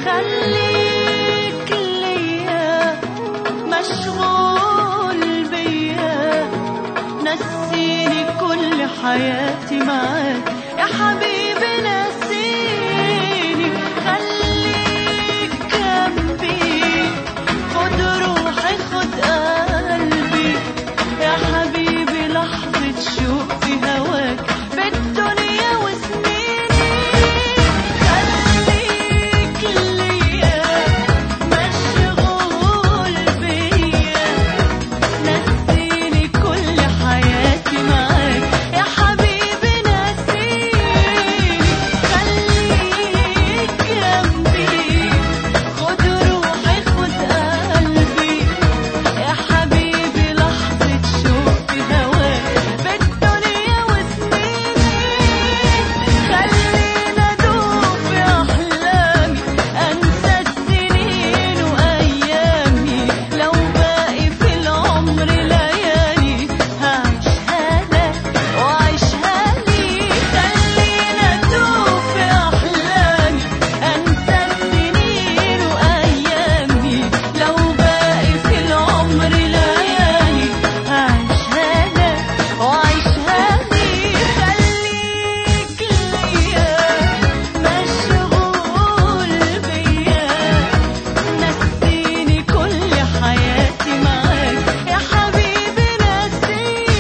خليك ليا مشغول بيا نسيني كل حياتي معاك يا حبيبي نسيني خليك جنبي خد روحي خد قلبي يا حبيبي لحظة شوق في هواك بالدنيا وسنيني خليك ليا مشغول بيا نسيني كل حياتي معاك يا حبيبي نسيني خليك جنبي خد روحي خد قلبي يا حبيبي لحظة شوق في هواك بالدنيا وسنيني خلينا ادوب في احلامي انسى السنين وايامي لو باقي في العمر ليالي هعيشها لك وعيشها لي خلينا ادوب في احلامي انسى السنين وايامي لو باقي في العمر ليالي هعيشها لك وعيشها لي خليك ليا مشغول بيا نسيني كل حياتي معاك يا حبيبي نسيني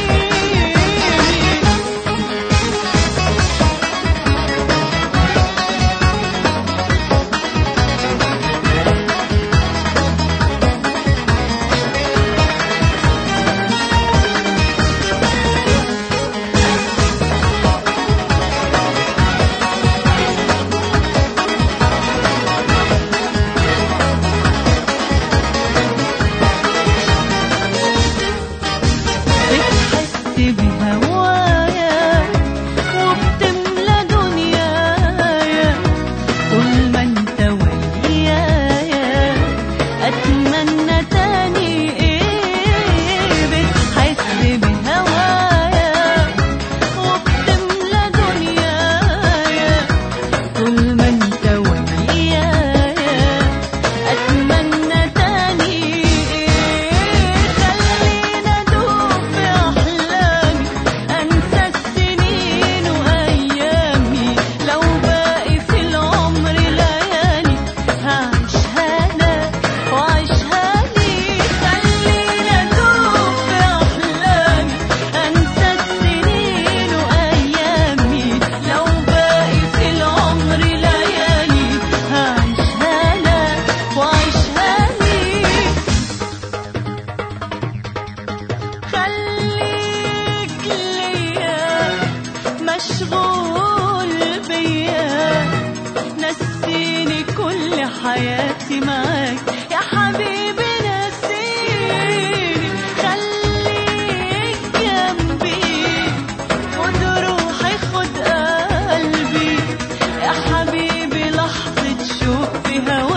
بتحس بهوايا وبتملى دنيايا طول ما انت ويايا اتمنى تاني ايه بتحس بهوايا وبتملى دنيايا طول ما انت ويايا اتمنى تاني ايه خلينا ادوب في احلامي انسى السنين وايامي لو باقي في العمر ليالي هعيشها لك وعيشها لي خلينا ادوب في احلامي انسى السنين وايامي لو باقي في العمر ليالي هعيشها لك وعيشها لي خليك ليا مشغول بيا نسيني كل حياتي معاك يا حبيبي نسيني خليك جنبي خد روحي خد قلبي يا حبيبي لحظة شوق في هواك